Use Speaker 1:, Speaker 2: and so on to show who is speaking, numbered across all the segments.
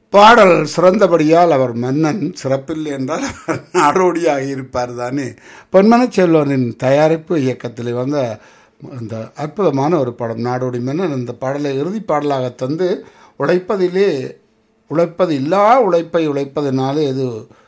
Speaker 1: பாடல் சிறந்தபடியால் அவர் மன்னன் சிறப்பில்லை என்றால் அவர் நாடோடியாக இருப்பார் தானே பொன்மனச் செல்வனின் தயாரிப்பு இயக்கத்தில் வந்த அந்த அற்புதமான ஒரு படம் நாடோடி மன்னன் அந்த பாடலை இறுதி பாடலாக தந்து உழைப்பதிலே உழைப்பது இல்லா உழைப்பை உழைப்பதனாலே இது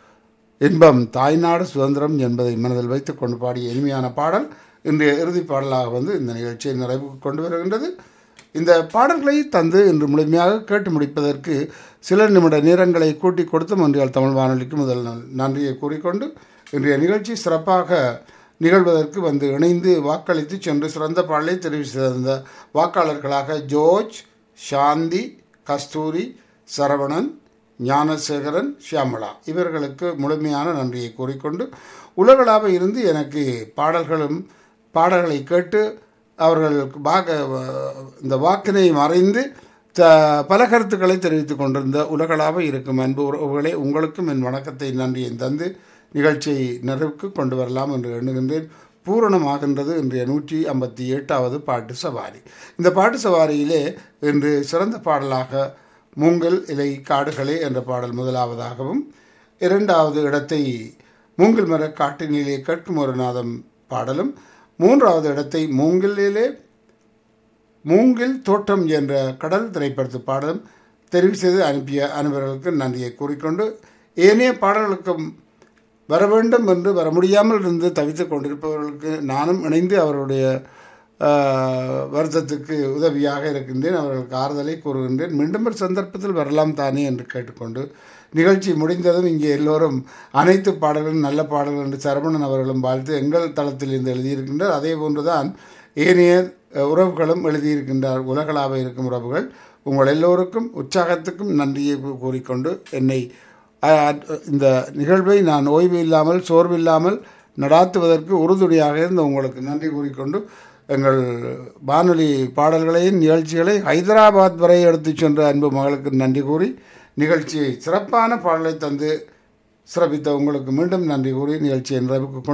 Speaker 1: இன்பம் தாய்நாடு சுதந்திரம் என்பதை மனதில் வைத்துக் கொண்டு பாடிய இனிமையான பாடல் இன்றைய இறுதி பாடலாக வந்து இந்த நிகழ்ச்சியை நிறைவுக்கு கொண்டு வருகின்றது இந்த பாடல்களை தந்து இன்று முழுமையாக கேட்டு முடிப்பதற்கு சில நிமிட நேரங்களை கூட்டி கொடுத்து மொன்றியால் தமிழ் வானொலிக்கு முதல் நன்- நன்றியை கூறிக்கொண்டு இன்றைய நிகழ்ச்சி சிறப்பாக நிகழ்வதற்கு வந்து இணைந்து வாக்களித்து சென்று சிறந்த பாடலை தெரிவு செய்திருந்த வாக்காளர்களாக ஜோர்ஜ் சாந்தி கஸ்தூரி சரவணன் ஞானசேகரன் ஷியாமளா இவர்களுக்கு முழுமையான நன்றியை கூறிக்கொண்டு உலகளாவ இருந்து எனக்கு பாடல்களும் பாடல்களை கேட்டு அவர்கள் வாக்க இந்த வாக்கினை மறைந்து த பல கருத்துக்களை தெரிவித்துக் கொண்டிருந்த உலகளாவ இருக்கும் அன்பு உறவுகளே உங்களுக்கும் என் வணக்கத்தை நன்றியை தந்து நிகழ்ச்சியை நிறைவுக்கு கொண்டு வரலாம் என்று எண்ணுகின்றேன் பூரணமாகின்றது இன்றைய நூற்றி ஐம்பத்தி எட்டாவது பாட்டு சவாரி இந்த பாட்டு சவாரியிலே இன்று சிறந்த பாடலாக மூங்கல் இலை காடுகளே என்ற பாடல் முதலாவதாகவும் இரண்டாவது இடத்தை மூங்கில் மர காட்டினிலே கேட்கும் ஒரு நாதம் பாடலும் மூன்றாவது இடத்தை மூங்கிலே மூங்கில் தோட்டம் என்ற கடல் திரைப்படத்து பாடலும் தெரிவு செய்து அனுப்பிய அனுபவர்களுக்கு நன்றியை கூறிக்கொண்டு ஏனைய பாடல்களுக்கும் வர வேண்டும் என்று வர முடியாமல் இருந்து தவித்துக் கொண்டிருப்பவர்களுக்கு நானும் இணைந்து அவருடைய ஆஹ், வருத்தத்துக்கு உதவியாக இருக்கின்றேன் அவர்களுக்கு ஆறுதலை கூறுகின்றேன் மீண்டும் ஒரு சந்தர்ப்பத்தில் வரலாம் தானே என்று கேட்டுக்கொண்டு நிகழ்ச்சி முடிந்ததும் இங்கே எல்லோரும் அனைத்து பாடல்களும் நல்ல பாடல்கள் என்று சரவணன் அவர்களும் வாழ்த்து எங்கள் தளத்தில் இருந்து எழுதியிருக்கின்றார் அதே போன்றுதான் ஏனைய அஹ், உறவுகளும் எழுதியிருக்கின்றார் உலகளாக இருக்கும் உறவுகள் உங்கள் எல்லோருக்கும் உற்சாகத்துக்கும் நன்றியை கூ- கூறிக்கொண்டு என்னை அஹ், இந்த நிகழ்வை நான் ஓய்வு இல்லாமல் சோர்வு இல்லாமல் நடாத்துவதற்கு உறுதுணையாக இருந்த உங்களுக்கு நன்றி கூறிக்கொண்டு எங்கள் வானொலி பாடல்களையும் நிகழ்ச்சிகளை ஹைதராபாத் வரை எடுத்துச் சென்ற அன்பு மகளுக்கு நன்றி கூறி நிகழ்ச்சியை சிறப்பான பாடலை தந்து சிறப்பித்த உங்களுக்கு மீண்டும் நன்றி கூறி நிகழ்ச்சியை நிறைவுக்கு கொண்டு